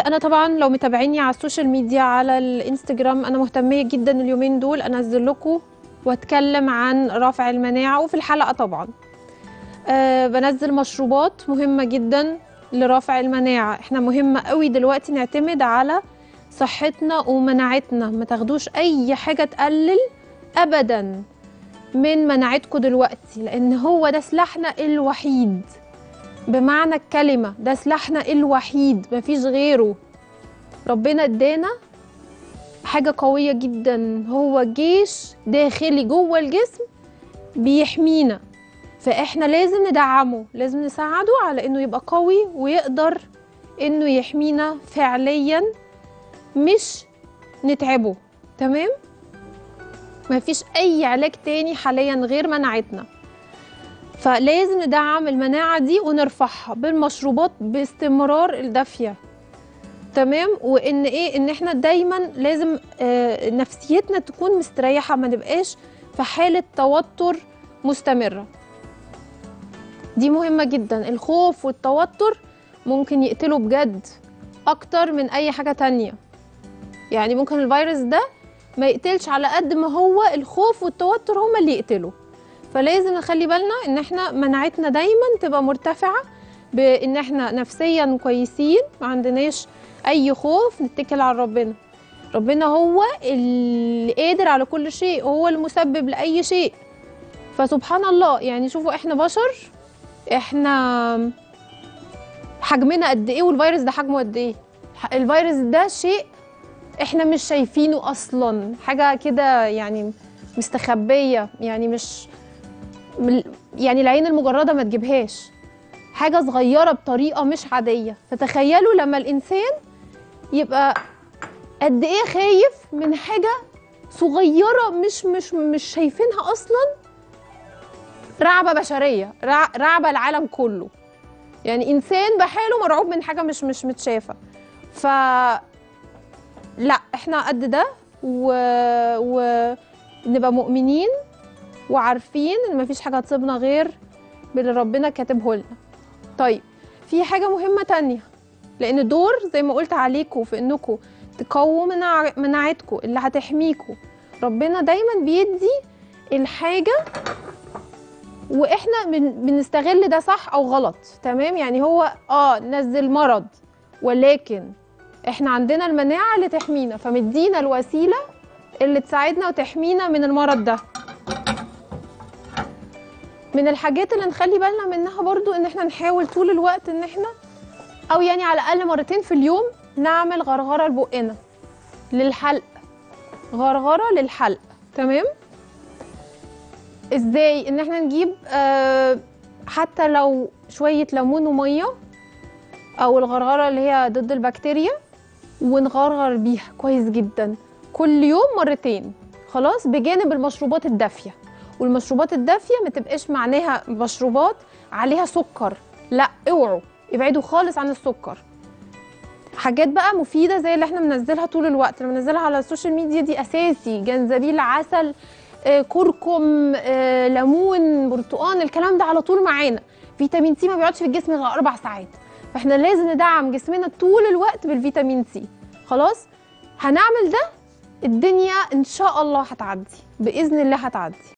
انا طبعا لو متابعيني على السوشيال ميديا على الانستجرام انا مهتميه جدا اليومين دول انزل لكم واتكلم عن رفع المناعه وفي الحلقه طبعا أه بنزل مشروبات مهمه جدا لرفع المناعه احنا مهمه قوي دلوقتي نعتمد على صحتنا ومناعتنا ما تاخدوش اي حاجه تقلل ابدا من مناعتكم دلوقتي لان هو ده سلاحنا الوحيد بمعنى الكلمة ده سلاحنا الوحيد مفيش غيره ربنا ادانا حاجة قوية جدا هو جيش داخلي جوه الجسم بيحمينا فاحنا لازم ندعمه لازم نساعده على انه يبقى قوي ويقدر انه يحمينا فعليا مش نتعبه تمام مفيش اي علاج تاني حاليا غير مناعتنا فلازم ندعم المناعة دي ونرفعها بالمشروبات باستمرار الدافية تمام وان ايه ان احنا دايما لازم آه نفسيتنا تكون مستريحة ما نبقاش في حالة توتر مستمرة دي مهمة جدا الخوف والتوتر ممكن يقتلوا بجد اكتر من اي حاجة تانية يعني ممكن الفيروس ده ما يقتلش على قد ما هو الخوف والتوتر هما اللي يقتلوا فلازم نخلي بالنا ان احنا مناعتنا دايما تبقى مرتفعه بان احنا نفسيا كويسين ما عندناش اي خوف نتكل على ربنا ربنا هو اللي قادر على كل شيء هو المسبب لاي شيء فسبحان الله يعني شوفوا احنا بشر احنا حجمنا قد ايه والفيروس ده حجمه قد ايه الفيروس ده شيء احنا مش شايفينه اصلا حاجه كده يعني مستخبيه يعني مش يعني العين المجرده ما تجيبهاش حاجه صغيره بطريقه مش عاديه فتخيلوا لما الانسان يبقى قد ايه خايف من حاجه صغيره مش مش مش شايفينها اصلا رعبه بشريه رعبه العالم كله يعني انسان بحاله مرعوب من حاجه مش مش متشافه ف لا احنا قد ده و... ونبقى مؤمنين وعارفين ان مفيش حاجه هتصيبنا غير باللي ربنا كاتبه لنا طيب في حاجه مهمه تانية لان دور زي ما قلت عليكم في انكم تقووا مناع... مناعتكم اللي هتحميكم ربنا دايما بيدي الحاجه واحنا بن... بنستغل ده صح او غلط تمام يعني هو اه نزل مرض ولكن احنا عندنا المناعه اللي تحمينا فمدينا الوسيله اللي تساعدنا وتحمينا من المرض ده من الحاجات اللي نخلي بالنا منها برضو ان احنا نحاول طول الوقت ان احنا او يعني على الاقل مرتين في اليوم نعمل غرغره لبقنا للحلق غرغره للحلق تمام ازاي ان احنا نجيب آه حتى لو شويه ليمون وميه او الغرغره اللي هي ضد البكتيريا ونغرغر بيها كويس جدا كل يوم مرتين خلاص بجانب المشروبات الدافيه والمشروبات الدافيه ما تبقاش معناها مشروبات عليها سكر لا اوعوا ابعدوا خالص عن السكر حاجات بقى مفيده زي اللي احنا بننزلها طول الوقت اللي بننزلها على السوشيال ميديا دي اساسي جنزبيل عسل آه، كركم آه، ليمون برتقان الكلام ده على طول معانا فيتامين سي ما بيقعدش في الجسم غير اربع ساعات فاحنا لازم ندعم جسمنا طول الوقت بالفيتامين سي خلاص هنعمل ده الدنيا ان شاء الله هتعدي باذن الله هتعدي